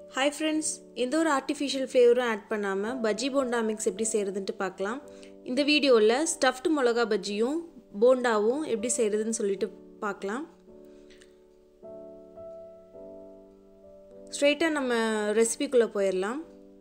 hi friends எந்த ஒரு artificial ஃப்ளேவரும் ஆட் பண்ணாமல் பஜ்ஜி போண்டா மிக்ஸ் எப்படி செய்கிறதுன்ட்டு பார்க்கலாம் இந்த வீடியோவில் ஸ்டஃப்டு மிளகா பஜ்ஜியும் போண்டாவும் எப்படி செய்கிறதுன்னு சொல்லிட்டு பார்க்கலாம் ஸ்ட்ரெயிட்டாக நம்ம ரெசிபிக்குள்ளே போயிடலாம்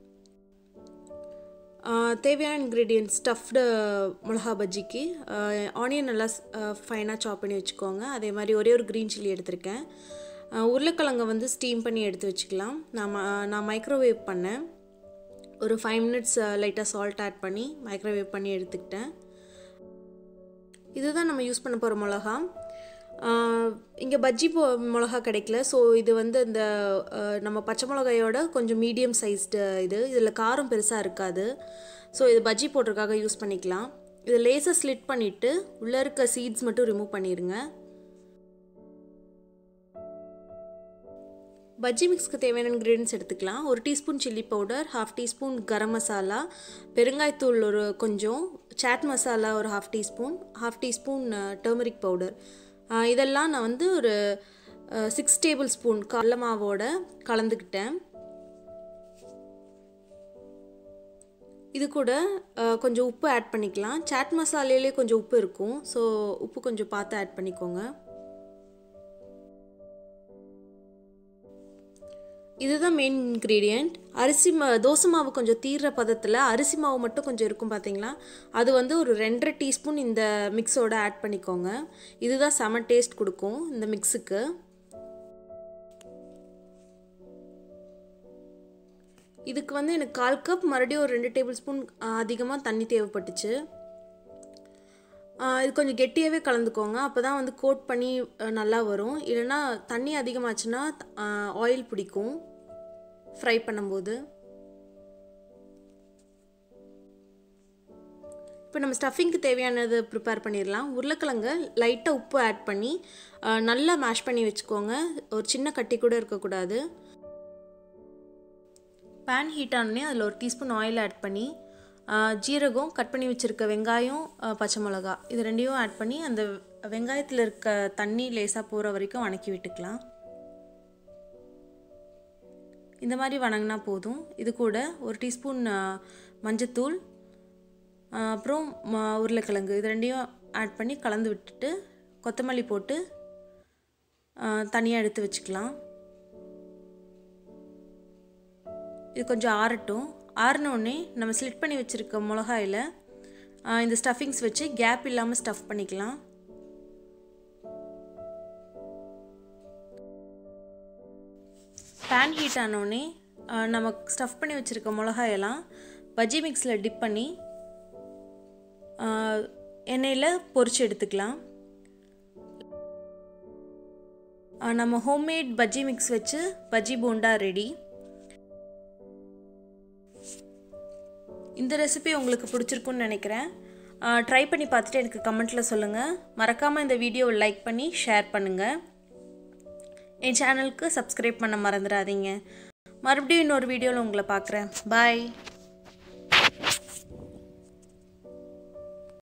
தேவையான இன்க்ரீடியன்ட் ஸ்டஃப்டு மிளகா பஜ்ஜிக்கு ஆனியன் நல்லா ஃபைனாக சாப் பண்ணி வச்சுக்கோங்க அதே மாதிரி ஒரே ஒரு க்ரீன் சில்லி எடுத்திருக்கேன் உருளைக்கிழங்கை வந்து ஸ்டீம் பண்ணி எடுத்து வச்சுக்கலாம் நான் நான் மைக்ரோவேவ் பண்ணேன் ஒரு ஃபைவ் மினிட்ஸ் லைட்டாக சால்ட் ஆட் பண்ணி மைக்ரோவேவ் பண்ணி எடுத்துக்கிட்டேன் இதுதான் நம்ம யூஸ் பண்ண போகிற மிளகா இங்கே பஜ்ஜி போ மிளகா கிடைக்கல ஸோ இது வந்து இந்த நம்ம பச்சை மிளகாயோட கொஞ்சம் மீடியம் சைஸ்டு இது இதில் காரம் பெருசாக இருக்காது ஸோ இது பஜ்ஜி போடுறதுக்காக யூஸ் பண்ணிக்கலாம் இது லேசாக ஸ்லிட் பண்ணிவிட்டு உள்ளே இருக்க சீட்ஸ் மட்டும் ரிமூவ் பண்ணிடுங்க பஜ்ஜி மிக்ஸ்க்கு தேவையான இன்க்ரீடியன்ஸ் எடுத்துக்கலாம் ஒரு teaspoon chilli powder half teaspoon garam masala பெருங்காயத்தூள் ஒரு கொஞ்சம் சாட் மசாலா ஒரு half teaspoon half teaspoon turmeric powder இதெல்லாம் நான் வந்து ஒரு சிக்ஸ் டேபிள் ஸ்பூன் கடல மாவோட கலந்துக்கிட்டேன் இது கூட கொஞ்சம் உப்பு ஆட் பண்ணிக்கலாம் சாட் மசாலையிலே கொஞ்சம் உப்பு இருக்கும் ஸோ உப்பு கொஞ்சம் பார்த்து ஆட் பண்ணிக்கோங்க இதுதான் மெயின் இன்க்ரீடியண்ட் அரிசி மா தோசை மாவு கொஞ்சம் தீர்ற பதத்தில் அரிசி மாவு மட்டும் கொஞ்சம் இருக்கும் பார்த்தீங்களா அது வந்து ஒரு ரெண்டரை டீஸ்பூன் இந்த மிக்ஸோட ஆட் பண்ணிக்கோங்க இதுதான் செம டேஸ்ட் கொடுக்கும் இந்த மிக்ஸுக்கு இதுக்கு வந்து எனக்கு கால் கப் மறுபடியும் ஒரு ரெண்டு டேபிள் ஸ்பூன் அதிகமாக தண்ணி தேவைப்பட்டுச்சு இது கொஞ்சம் கெட்டியாகவே கலந்துக்கோங்க அப்போ தான் வந்து கோட் பண்ணி நல்லா வரும் இல்லைன்னா தண்ணி அதிகமாச்சுன்னா ஆயில் பிடிக்கும் ஃப்ரை பண்ணும்போது இப்போ நம்ம ஸ்டஃபிங்க்கு தேவையானது ப்ரிப்பேர் பண்ணிடலாம் உருளைக்கிழங்கு லைட்டாக உப்பு ஆட் பண்ணி நல்லா மேஷ் பண்ணி வச்சுக்கோங்க ஒரு சின்ன கட்டி கூட இருக்கக்கூடாது பேன் ஹீட் ஆனோடனே அதில் ஒரு டீஸ்பூன் ஆயில் ஆட் பண்ணி ஜீரகம் கட் பண்ணி வச்சுருக்க வெங்காயம் பச்சை மிளகா இது ரெண்டையும் ஆட் பண்ணி அந்த வெங்காயத்தில் இருக்க தண்ணி லேசாக போகிற வரைக்கும் வணக்கி விட்டுக்கலாம் இந்த மாதிரி வணங்கினா போதும் இது கூட ஒரு டீஸ்பூன் மஞ்சத்தூள் அப்புறம் உருளைக்கிழங்கு இது ரெண்டையும் ஆட் பண்ணி கலந்து விட்டுட்டு கொத்தமல்லி போட்டு தனியாக எடுத்து வச்சுக்கலாம் இது கொஞ்சம் ஆறட்டும் ஆறினோடனே நம்ம ஸ்லிட் பண்ணி வச்சுருக்க மிளகாயில் இந்த ஸ்டஃபிங்ஸ் வச்சு கேப் இல்லாமல் ஸ்டஃப் பண்ணிக்கலாம் பேன் ஹீட் ஆனோடனே நம்ம ஸ்டஃப் பண்ணி வச்சுருக்க மிளகாயெல்லாம் பஜ்ஜி மிக்ஸில் டிப் பண்ணி எண்ணெயில் பொரிச்சு எடுத்துக்கலாம் நம்ம ஹோம்மேட் பஜ்ஜி மிக்ஸ் வச்சு பஜ்ஜி போண்டா ரெடி இந்த ரெசிபி உங்களுக்கு பிடிச்சிருக்குன்னு நினைக்கிறேன் ட்ரை பண்ணி பார்த்துட்டு எனக்கு கமெண்ட்டில் சொல்லுங்கள் மறக்காமல் இந்த வீடியோவை லைக் பண்ணி ஷேர் பண்ணுங்கள் என் சேனலுக்கு சப்ஸ்கிரைப் பண்ண மறந்துடாதீங்க மறுபடியும் இன்னொரு வீடியோவில் உங்களை பார்க்குறேன் பாய்